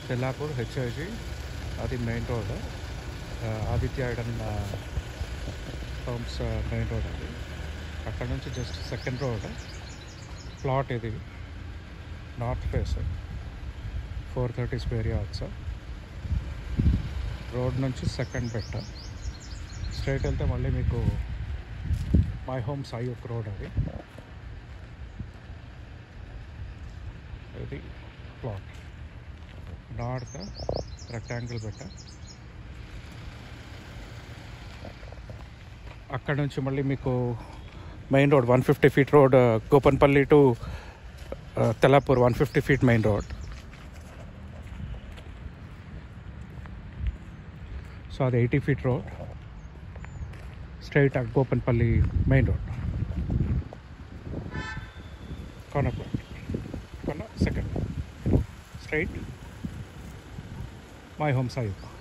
Tellapur HIG అది main road ఆ, ఆదిత్య ఐడన్ హోమ్స్ మెయిన్ రోడ్ అది అక్కడ నుంచి జస్ట్ సెకండ్ రోడ్ ప్లాట్ ఇది north face four thirty square yards road నుంచి సెకండ్ పెట్ట స్ట్రైట్ వెళ్తే మళ్ళీ మీకు మై హోమ్ సాయి ఒక రోడ్ అది ఇది ప్లాట్ నార్త్ రెక్టాంగిల్ పెట్ట అక్కడ నుంచి మళ్ళీ మీకు main road one fifty feet road Gopanpally to Tellapur one fifty feet main road so అది eighty feet road straight Gopanpally main road కొన ప్లాట్ కొన second straight My Home Sai